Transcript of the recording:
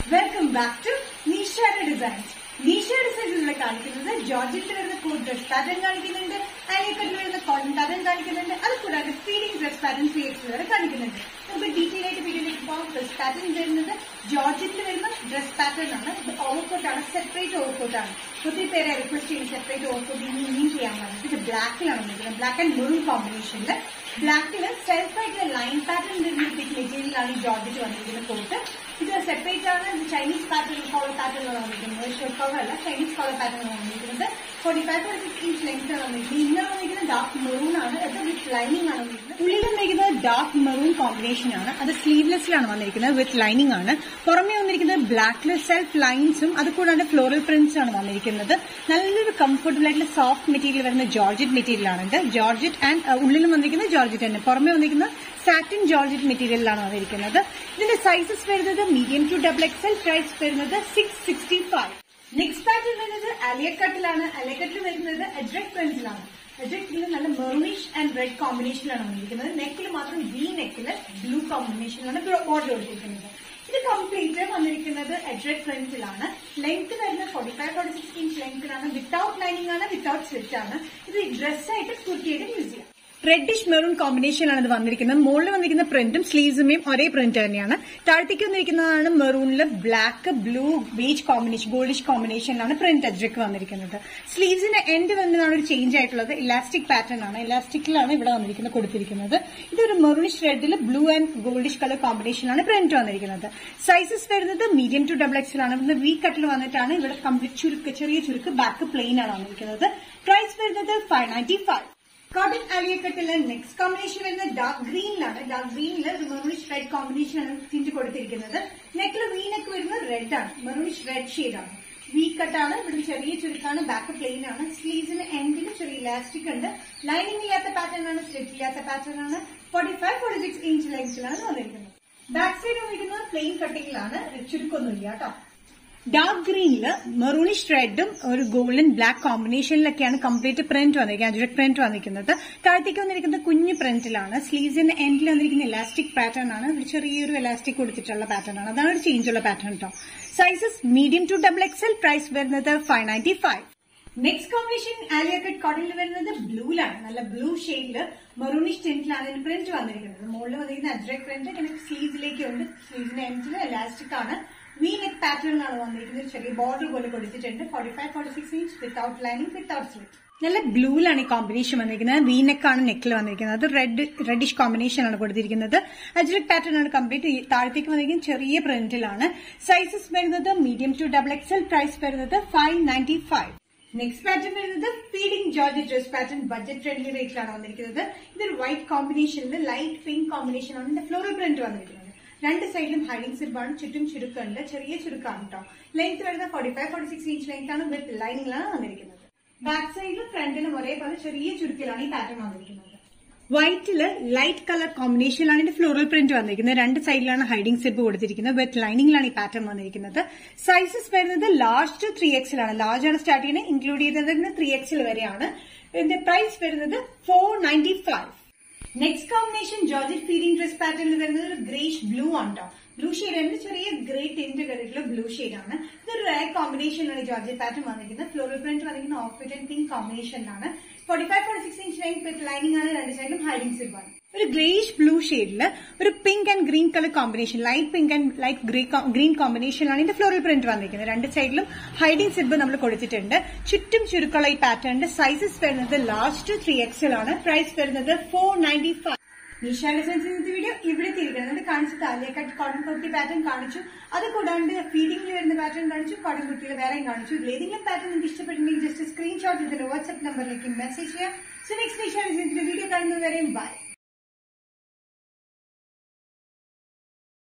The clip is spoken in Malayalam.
വെൽക്കം ബാക്ക് ടു നീഷയുടെ ഡിസൈൻസ് നീഷയുടെ ഡിസൈൻസിലൂടെ കാണിക്കുന്നത് ജോർജറ്റിൽ വരുന്ന കോഡ് ഡ്രസ് പാറ്റേൺ കാണിക്കുന്നുണ്ട് അയക്കട്ടിൽ വരുന്ന കോട്ടൺ പാറ്റേൺ കാണിക്കുന്നുണ്ട് അത് കൂടാതെ feeding dress pattern three X വരെ കാണിക്കുന്നുണ്ട് നമുക്ക് ഡീറ്റെയിൽ ആയിട്ട് വീഡിയോയിലേക്ക് പോകാം ഡ്രസ് പാറ്റേൺ വരുന്നത് ജോർജറ്റിൽ വരുന്ന ഡ്രസ് പാറ്റേൺ ആണ് ഇത് ഓവർകോട്ടാണ് സെപ്പറേറ്റ് ഓവർകോട്ടാണ് ഒത്തിരി പേരെ റിക്വസ്റ്റ് ചെയ്യും സെപ്പറേറ്റ് ഓവർകോട്ട് ഇനിയും ചെയ്യാൻ വേണ്ടി ഇത് ബ്ലാക്കിലാണ് വന്നിരിക്കുന്നത് ബ്ലാക്ക് ആൻഡ് മെറൂൺ കോമ്പിനേഷനിൽ ബ്ലാക്കില് സെൽഫ് ആയിട്ടുള്ള ലൈൻ പാറ്റേൺ വരുന്ന മെറ്റീരിയലാണ് ഈ ജോർജറ്റ് വന്നിരിക്കുന്ന കോട്ട് ഇത് സെപ്പറേറ്റ് ആണ് ഇത് ചൈനീസ് പാറ്റേൺ കോളർ പാറ്റേണിലാണ് വന്നിരിക്കുന്നത് ഷോർട്ട് കോളർ അല്ല ചൈനീസ് കോളർ പാറ്റേൺ വന്നിരിക്കുന്നത് forty five forty six inch length ആണ് വന്നിരിക്കുന്നത് ഇന്നർ വന്നിരിക്കുന്നത് ഡാർക്ക് മെറൂൺ ആണ് അത് വിത്ത് ലൈനിങ് ആണ് വന്നിരിക്കുന്നത് ഉള്ളിൽ വന്നിരിക്കുന്നത് ഡാർക്ക് മെറൂൺ കോമ്പിനേഷൻ ആണ് അത് സ്ലീവ്ലെസ്സിലാണ് വന്നിരിക്കുന്നത് വിത്ത് ലൈനിങ് ആണ് പുറമെ വന്നിരിക്കുന്നത് ബ്ലാക്കിൽ സെൽഫ് ലൈൻസും അത് കൂടാതെ ഫ്ലോറൽ പ്രിന്റ്സ് ആണ് വന്നിരിക്കുന്നത് നല്ലൊരു കംഫർട്ടബിൾ ആയിട്ടുള്ള സോഫ്റ്റ് മെറ്റീരിയൽ വരുന്ന ജോർജറ്റ് മെറ്റീരിയൽ ആണ് ഇത് ജോർജറ്റ് ആൻഡ് ഉള്ളിലും വന്നിരിക്കുന്നത് ജോർജറ്റ് തന്നെ പുറമെ വന്നിരിക്കുന്ന സാറ്റിൻ ജോർജറ്റ് മെറ്റീരിയലിലാണ് വന്നിരിക്കുന്നത് ഇതിന്റെ സൈസസ് വരുന്നത് medium to double XL price വരുന്നത് six sixty five next pattern വരുന്നത് അലിയക്കട്ടിലാണ് അലിയക്കട്ടിൽ വരുന്നത് അഡ്രക് പ്രിന്റിലാണ് അഡ്രക്കിൽ നല്ല മെറൂണിഷ് ആൻഡ് റെഡ് കോമ്പിനേഷനിലാണ് വന്നിരിക്കുന്നത് നെക്കിൽ മാത്രം വി നെക്കിൽ ബ്ലൂ കോമ്പിനേഷനിലാണ് ബോർഡർ കൊടുത്തിരിക്കുന്നത് ഇത് കംപ്ലീറ്റ് വന്നിരിക്കുന്നത് അഡ്രക് പ്രിന്റിലാണ് ലെങ്ത് വരുന്നത് forty five forty six inch ലെങ്ത്തിലാണ് വിത്തൌട്ട് ലൈനിങ് ആണ് വിത്തൌട്ട് സ്ലിറ്റ് ആണ് ഇത് ഡ്രസ്സായിട്ട് കുർത്തിയായിട്ട് യൂസ് ചെയ്യാം റെഡിഷ് മെറൂൺ കോമ്പിനേഷനാണ് ഇത് വന്നിരിക്കുന്നത് മുകളിൽ വന്നിരിക്കുന്ന പ്രിന്റും സ്ലീവ്സുമേയും ഒരേ പ്രിന്റ് തന്നെയാണ് താഴത്തേക്ക് വന്നിരിക്കുന്നതാണ് മെറൂണിൽ black blue peach combination goldish കോമ്പിനേഷനിലാണ് പ്രിന്റ് അജ്രക്ക് വന്നിരിക്കുന്നത് സ്ലീവ്സിന്റെ എൻഡ് വന്നതാണ് ഒരു ചേഞ്ച് ആയിട്ടുള്ളത് ഇലാസ്റ്റിക് പാറ്റേൺ ആണ് ഇലാസ്റ്റിക്കിലാണ് ഇവിടെ വന്നിരിക്കുന്നത് കൊടുത്തിരിക്കുന്നത് ഇതൊരു മെറൂണിഷ് റെഡിൽ ബ്ലൂ ആൻഡ് ഗോൾഡിഷ് കളർ കോമ്പിനേഷനിലാണ് പ്രിന്റ് വന്നിരിക്കുന്നത് സൈസസ് വരുന്നത് മീഡിയം ടു ഡബിൾ എക്സൽ ആണ് ഇവിടുന്ന് വി കട്ടിൽ വന്നിട്ടാണ് ഇവിടെ കംപ്ലീറ്റ് ചുരുക്ക് ചെറിയ ചുരുക്ക് ബാക്ക് പ്ലെയിൻ ആണ് വന്നിരിക്കുന്നത് പ്രൈസ് വരുന്നത് ഫൈവ് നയൻറ്റി ഫൈവ് കോട്ടൺ അലിയക്കട്ടിലെ നെക്സ്റ്റ് കോമ്പിനേഷൻ വരുന്നത് ഡാർക്ക് ഗ്രീനിലാണ് ഡാർക്ക് ഗ്രീനിൽ ഒരു മെറൂണിഷ് റെഡ് കോമ്പിനേഷൻ ആണ് തിരിച്ച് കൊടുത്തിരിക്കുന്നത് നെക്കിൽ വി നെക്ക് വരുന്നത് റെഡ് ആണ് മെറൂണിഷ് റെഡ് ഷെയ്ഡ് ആണ് വി കട്ടാണ് ഇവിടെ ചെറിയ ചുരുക്കാണ് ബാക്ക് പ്ലെയിൻ ആണ് സ്ലീവ്സിന് എൻഡിൽ ചെറിയ ഇലാസ്റ്റിക് ഉണ്ട് ലൈനിങ് ഇല്ലാത്ത പാറ്റേൺ ആണ് സ്ലിറ്റ് ഇല്ലാത്ത പാറ്റേൺ ആണ് forty five forty six inch ലെങ്സിലാണ് വന്നിരിക്കുന്നത് ബാക്ക് സൈഡ് വന്നിരിക്കുന്നത് പ്ലെയിൻ കട്ടിങ്ങിലാണ് ചുരുക്കൊന്നുമില്ല കേട്ടോ ഡാർക്ക് ഗ്രീനില് മെറൂണിഷ് റെഡും ഒരു ഗോൾഡൻ ബ്ലാക്ക് കോമ്പിനേഷനിലൊക്കെയാണ് കംപ്ലീറ്റ് പ്രിന്റ് വന്നിരിക്കുന്നത് അജുരക് പ്രിന്റ് വന്നിരിക്കുന്നത് താഴത്തേക്ക് വന്നിരിക്കുന്നത് കുഞ്ഞ് പ്രിന്റിലാണ് സ്ലീവ്സിന്റെ എൻഡിൽ വന്നിരിക്കുന്ന ഇലാസ്റ്റിക് പാറ്റേൺ ആണ് ഒരു ചെറിയൊരു ഇലാസ്റ്റിക് കൊടുത്തിട്ടുള്ള പാറ്റേൺ ആണ് അതാണ് ഒരു ചേഞ്ച് ഉള്ള പാറ്റേൺ കേട്ടോ sizes medium to double XL price വരുന്നത് five ninety five next combination Aliya cut കോട്ടണിൽ വരുന്നത് ബ്ലൂലാണ് നല്ല ബ്ലൂ ഷെയ്ഡില് മെറൂണിഷ് ടെന്റിലാണ് ഇതിന് പ്രിന്റ് വന്നിരിക്കുന്നത് മുകളിൽ വന്നിരിക്കുന്ന അജ്രക് പ്രിന്റ് ഇങ്ങനെ സ്ലീവ്സിലേക്ക് ഉണ്ട് സ്ലീവ്സിന്റെ എൻഡിൽ ഇലാസ്റ്റിക് ആണ് വി നെക്ക് പാറ്റേണിലാണ് വന്നിരിക്കുന്നത് ഒരു ചെറിയ ബോർഡർ പോലെ കൊടുത്തിട്ടുണ്ട് forty five forty six inch without lining without slit നല്ല ബ്ലൂയിലാണ് ഈ കോമ്പിനേഷൻ വന്നിരിക്കുന്നത് വി നെക്കാണ് നെക്കിൽ വന്നിരിക്കുന്നത് അത് റെഡ് റെഡിഷ് കോമ്പിനേഷൻ ആണ് കൊടുത്തിരിക്കുന്നത് അജ്രക് പാറ്റേൺ ആണ് കംപ്ലീറ്റ് താഴത്തേക്ക് വന്നിരിക്കുന്നത് ചെറിയ പ്രിന്റിലാണ് സൈസസ് വരുന്നത് medium to double XL price വരുന്നത് five ninety five next pattern വരുന്നത് feeding georgette dress pattern budget friendly റേറ്റിലാണ് വന്നിരിക്കുന്നത് ഇതൊരു വൈറ്റ് കോമ്പിനേഷനിൽ ലൈറ്റ് പിങ്ക് കോമ്പിനേഷൻ ആണ് ഇതിന്റെ ഫ്ലോറൽ പ്രിന്റ് വന്നിരിക്കുന്നത് രണ്ട് സൈഡിലും ഹൈഡിംഗ് സിബാണ് ചുറ്റും ചുരുക്കുണ്ട് ചെറിയ ചുരുക്കാണ് കേട്ടോ ലെങ്ത് വരുന്നത് forty five forty six inch length ആണ് വിത്ത് ലൈനിങ്ങിലാണ് വന്നിരിക്കുന്നത് ബാക്ക് സൈഡിലും ഫ്രണ്ടിലും ഒരേപോലെ ചെറിയ ചുരുക്കിലാണ് ഈ പാറ്റേൺ വന്നിരിക്കുന്നത് വൈറ്റില് ലൈറ്റ് കളർ കോമ്പിനേഷനിലാണ് ഇതിന്റെ ഫ്ലോറൽ പ്രിന്റ് വന്നിരിക്കുന്നത് രണ്ട് സൈഡിലാണ് ഹൈഡിംഗ് സിബ് കൊടുത്തിരിക്കുന്നത് വിത്ത് ലൈനിങ്ങിലാണ് ഈ പാറ്റേൺ വന്നിരിക്കുന്നത് സൈസസ് വരുന്നത് ലാർജ് ടു ത്രീ എക്സിൽ ആണ് ലാർജ് ആണ് സ്റ്റാർട്ട് ചെയ്യുന്നത് ഇൻക്ലൂഡ് ചെയ്തത് ത്രീ എക്സിൽ വരെയാണ് ഇതിന്റെ പ്രൈസ് വരുന്നത് four ninety five next combination georgette feeding dress പാറ്റേണിൽ വരുന്നത് ഒരു ഗ്രേഷ് ബ്ലൂ ആണ് കേട്ടോ ബ്ലൂ ഷെയ്ഡ് ഉണ്ട് ചെറിയ ഗ്രേ ടിന്റ് കയറിയിട്ടുള്ള ബ്ലൂ ഷെയ്ഡ് ആണ് ഇതൊരു റയർ കോമ്പിനേഷനിലാണ് ജോർജറ്റ് പാറ്റേൺ വന്നിരിക്കുന്നത് ഫ്ലോറൽ പ്രിന്റ് വന്നിരിക്കുന്ന ഓഫ് വൈറ്റ് ആൻഡ് പിങ്ക് കോമ്പിനേഷനിലാണ് forty five forty six inch length with lining ആണ് രണ്ട് സൈഡിലും ഹൈഡിംഗ് സിബാണ് ഒരു ഗ്രേഷ് ബ്ലൂ ഷെയ്ഡിൽ ഒരു pink and green colour combination light pink and light grey green കോമ്പിനേഷനിലാണ് ഇതിന്റെ ഫ്ലോറൽ പ്രിന്റ് വന്നിരിക്കുന്നത് രണ്ട് സൈഡിലും ഹൈഡിംഗ് സിബ് നമ്മൾ കൊടുത്തിട്ടുണ്ട് ചുറ്റും ചുരുക്കളുള്ള ഈ പാറ്റേണിന്റെ സൈസസ് വരുന്നത് ലാർജ് ടു ത്രീ എക്സൽ ആണ് പ്രൈസ് വരുന്നത് four ninety five Nisha designs ഇന്നത്തെ വീഡിയോ ഇവിടെ തിരിക്കുന്നത് കാണിച്ചത് ആലിയക്കട്ട് കോട്ടൺ കുർത്തി പാറ്റേൺ കാണിച്ചു അത് കൂടാണ്ട് ഫീഡിംഗിൽ വരുന്ന പാറ്റേൺ കാണിച്ചു കോട്ടൺ കുർത്തിയിൽ വേറെയും കാണിച്ചു ഇതിൽ ഏതെങ്കിലും പാറ്റേൺ നിങ്ങൾക്ക് ഇഷ്ടപ്പെട്ടിട്ടുണ്ടെങ്കിൽ ജസ്റ്റ് സ്ക്രീൻഷോട്ട് ഇതിന്റെ വാട്സ്ആപ്പ് നമ്പറിലേക്ക് മെസ്സേജ് ചെയ്യാം സോ നെക്സ്റ്റ് നിഷ ഡിസൈൻസിന്റെ വീഡിയോ കാണുന്നവരെയും ബൈ